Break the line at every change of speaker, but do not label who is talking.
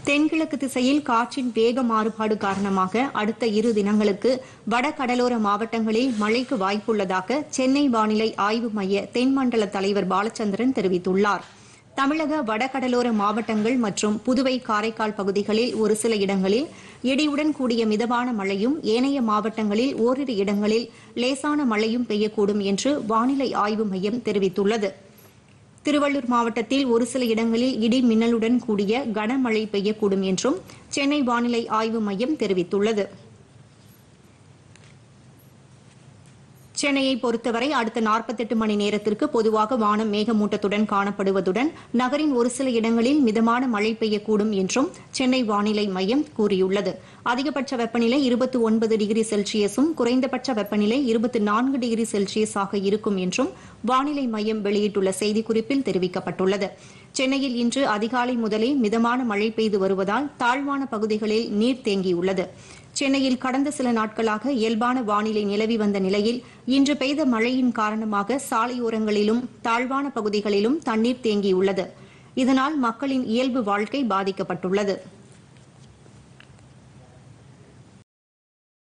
தென்கிழக்கு திசையில் காற்றின் வேக மாறுபாடு காரணமாக அடுத்த இரு தினங்களுக்கு வட கடலோர மாவட்டங்களில் மழைக்கு வாய்ப்புள்ளதாக சென்னை வானிலை ஆய்வு மைய தென்மண்டல தலைவர் பாலச்சந்திரன் தெரிவித்துள்ளார் தமிழக வடகடலோர மாவட்டங்கள் மற்றும் புதுவை காரைக்கால் பகுதிகளில் ஒரு சில இடங்களில் இடியுடன் கூடிய மிதமான மழையும் ஏனைய மாவட்டங்களில் ஓரிரு இடங்களில் லேசான மழையும் பெய்யக்கூடும் என்று வானிலை ஆய்வு மையம் தெரிவித்துள்ளது திருவள்ளூர் மாவட்டத்தில் ஒரு சில இடங்களில் இடி மின்னலுடன் கூடிய கனமழை பெய்யக்கூடும் என்றும் சென்னை வானிலை ஆய்வு மையம் தெரிவித்துள்ளது சென்னையை பொறுத்தவரை அடுத்த 48 மணி நேரத்திற்கு பொதுவாக வானம் மேகமூட்டத்துடன் காணப்படுவதுடன் நகரின் ஒரு சில இடங்களில் மிதமான மழை பெய்யக்கூடும் என்றும் சென்னை வானிலை மையம் கூறியுள்ளது அதிகபட்ச வெப்பநிலை 29 டிகிரி செல்சியஸும் குறைந்தபட்ச வெப்பநிலை 24 டிகிரி செல்சியஸாக இருக்கும் என்றும் வானிலை மையம் வெளியிட்டுள்ள செய்திக்குறிப்பில் தெரிவிக்கப்பட்டுள்ளது சென்னையில் இன்று அதிகாலை முதலே மிதமான மழை பெய்து வருவதால் தாழ்வான பகுதிகளில் நீர் தேங்கியுள்ளது சென்னையில் கடந்த சில நாட்களாக இயல்பான வானிலை நிலவி வந்த நிலையில் இன்று பெய்த மழையின் காரணமாக சாலையோரங்களிலும் தாழ்வான பகுதிகளிலும் தண்ணீர் தேங்கியுள்ளது இதனால் மக்களின் இயல்பு வாழ்க்கை பாதிக்கப்பட்டுள்ளது